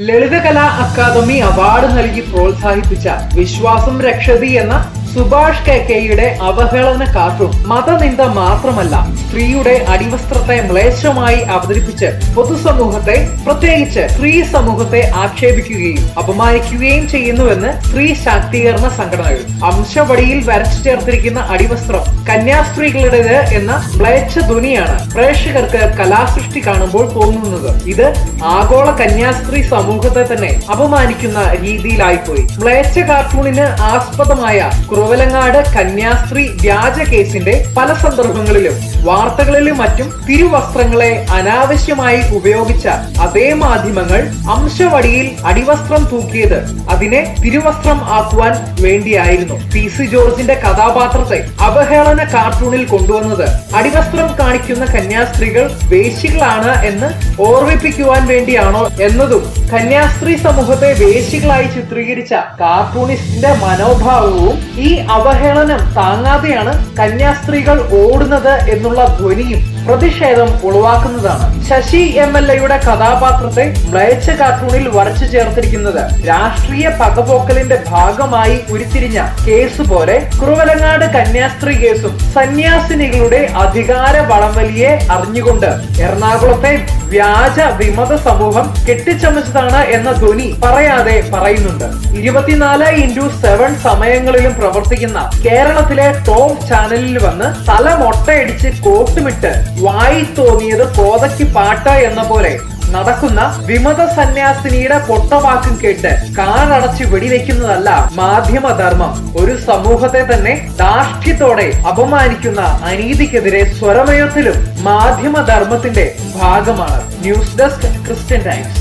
Lalithakala academy award നൽകി പ്രോത്സാഹിപ്പിച്ച വിശ്വാസം രക്ഷതി എന്ന സുഭാഷ് കെ കെയുടെ അവഹേളന കാർട്ടൂൺ മതനിന്ദ മാത്രമല്ല സ്ത്രീയുടെ അടിവസ്ത്രത്തെ മ്ലേച്ഛമായി അവതരിപ്പിച്ച് പൊതുസമൂഹത്തെ പ്രത്യേകിച്ച് സ്ത്രീ സമൂഹത്തെ ആക്ഷേപിക്കുകയും അപമാനിക്കുകയും ചെയ്യുന്നുവെന്ന് സ്ത്രീ ശാക്തീകരണ സംഘടനകൾ അംശവടിയിൽ വരച്ചു ചേർത്തിരിക്കുന്ന അടിവസ്ത്രം കന്യാസ്ത്രീകളുടേത് എന്ന മ്ലേച്ഛ ധ്വനിയാണ് പ്രേക്ഷകർക്ക് കലാസൃഷ്ടി കാണുമ്പോൾ തോന്നുന്നത് ഇത് ആഗോള കന്യാസ്ത്രീ സമൂഹത്തെ തന്നെ അപമാനിക്കുന്ന രീതിയിലായിപ്പോയി മ്ലേച്ഛ കാർട്ടൂണിന് ആസ്പദമായ കുറവലങ്ങാട് കന്യാസ്ത്രീ വ്യാജ കേസിന്റെ പല സന്ദർഭങ്ങളിലും വാർത്തകളിലും മറ്റും തിരുവസ്ത്രങ്ങളെ അനാവശ്യമായി ഉപയോഗിച്ച അതേ മാധ്യമങ്ങൾ അംശവടിയിൽ അടിവസ്ത്രം തൂക്കിയത് അതിനെ തിരുവസ്ത്രം ആക്കുവാൻ വേണ്ടിയായിരുന്നു പി സി ജോർജിന്റെ കഥാപാത്രത്തെ അവഹേളന കാർട്ടൂണിൽ കൊണ്ടുവന്നത് അടിവസ്ത്രം കാണിക്കുന്ന കന്യാസ്ത്രീകൾ വേശികളാണ് എന്ന് ഓർമ്മിപ്പിക്കുവാൻ വേണ്ടിയാണോ എന്നതും കന്യാസ്ത്രീ സമൂഹത്തെ വേശികളായി ചിത്രീകരിച്ച കാർട്ടൂണിസ്റ്റിന്റെ മനോഭാവവും ഈ അവഹേളനം താങ്ങാതെയാണ് കന്യാസ്ത്രീകൾ ഓടുന്നത് എന്നുള്ള ധ്വനിയും പ്രതിഷേധം ഉളവാക്കുന്നതാണ് ശശി എം എൽ എയുടെ കഥാപാത്രത്തെ മ്ലേച്ഛ കാർട്ടൂണിൽ വരച്ചു ചേർത്തിരിക്കുന്നത് രാഷ്ട്രീയ പകപോക്കലിന്റെ ഭാഗമായി ഉരുത്തിരിഞ്ഞ കേസ് പോലെ കുറുവലങ്ങാട് കന്യാസ്ത്രീ കേസും സന്യാസിനികളുടെ അധികാര വളംവലിയെ അറിഞ്ഞുകൊണ്ട് എറണാകുളത്തെ വ്യാജ വിമത സമൂഹം കെട്ടിച്ചമച്ചതാണ് എന്ന ധ്വനി പറയാതെ പറയുന്നുണ്ട് ഇരുപത്തിനാല് ഇൻറ്റു സെവൻ സമയങ്ങളിലും പ്രവർത്തിക്കുന്ന കേരളത്തിലെ ടോപ്പ് ചാനലിൽ വന്ന് തല മൊട്ടയടിച്ച് കോട്ടുമിട്ട് വായി തോന്നിയത് കോതയ്ക്ക് പാട്ട എന്ന പോലെ നടക്കുന്ന വിമത സന്യാസിനിയുടെ പൊട്ടവാക്കും കേട്ട് കാറടച്ച് വെടിവെക്കുന്നതല്ല മാധ്യമധർമ്മം ഒരു സമൂഹത്തെ തന്നെ ധാർഷ്ട്യത്തോടെ അപമാനിക്കുന്ന അനീതിക്കെതിരെ സ്വരമയത്തിലും മാധ്യമധർമ്മത്തിന്റെ ഭാഗമാണ് ന്യൂസ് ഡെസ്ക് ക്രിസ്ത്യൻ ടൈംസ്